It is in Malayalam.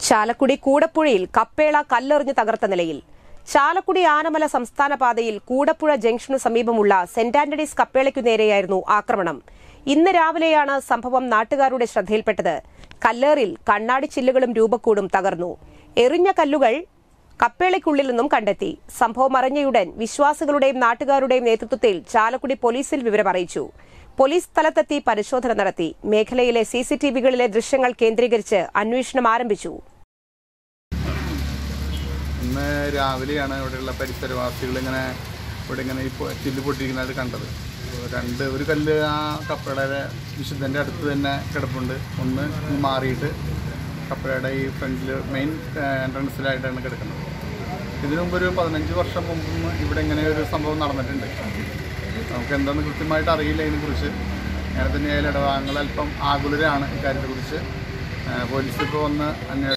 ചാലക്കുടി കൂടപ്പുഴയിൽ കപ്പേള കല്ലെറിഞ്ഞ് തകർത്ത നിലയിൽ ചാലക്കുടി ആനമല സംസ്ഥാന പാതയിൽ കൂടപ്പുഴ ജംഗ്ഷനു സമീപമുള്ള സെന്റ് ആന്റണീസ് കപ്പേളയ്ക്കു നേരെയായിരുന്നു ആക്രമണം ഇന്ന് രാവിലെയാണ് സംഭവം നാട്ടുകാരുടെ ശ്രദ്ധയിൽപ്പെട്ടത് കല്ലേറിൽ കണ്ണാടി ചില്ലുകളും രൂപക്കൂടും തകർന്നു എറിഞ്ഞ കല്ലുകൾ കപ്പേളയ്ക്കുള്ളിൽ നിന്നും കണ്ടെത്തി സംഭവം അറിഞ്ഞയുടൻ വിശ്വാസികളുടെയും നാട്ടുകാരുടെയും നേതൃത്വത്തിൽ ചാലക്കുടി പോലീസിൽ വിവരം അറിയിച്ചു പോലീസ് സ്ഥലത്തെത്തി പരിശോധന നടത്തി മേഖലയിലെ സിസിടിവികളിലെ ദൃശ്യങ്ങൾ കേന്ദ്രീകരിച്ച് അന്വേഷണം ആരംഭിച്ചു ഇന്ന് രാവിലെയാണ് ഇവിടെയുള്ള പരിസരവാസികൾ ഇങ്ങനെ ഇവിടെ ഇങ്ങനെ ഈ പൊ- ചില്ല് പൊട്ടിയിരിക്കുന്നത് കണ്ടത് അപ്പോൾ രണ്ട് ഒരു കല്ല് ആ കപ്പയുടെ വിശുദ്ധൻ്റെ അടുത്ത് തന്നെ കിടപ്പുണ്ട് ഒന്ന് മാറിയിട്ട് കപ്പയുടെ ഈ ഫ്രണ്ടിൽ മെയിൻ എൻട്രൻസിലായിട്ടാണ് കിടക്കുന്നത് ഇതിനു മുമ്പ് ഒരു പതിനഞ്ച് വർഷം മുമ്പും ഇവിടെ ഇങ്ങനെ ഒരു സംഭവം നടന്നിട്ടുണ്ട് നമുക്ക് എന്താണെന്ന് കൃത്യമായിട്ട് അറിയില്ല ഇതിനെക്കുറിച്ച് അങ്ങനെ തന്നെയായാലും ഇടവാങ്ങൾ അല്പം ആകുലരാണ് ഇക്കാര്യത്തെക്കുറിച്ച് പോലീസ് ഇപ്പോൾ വന്ന് അന്വേഷണം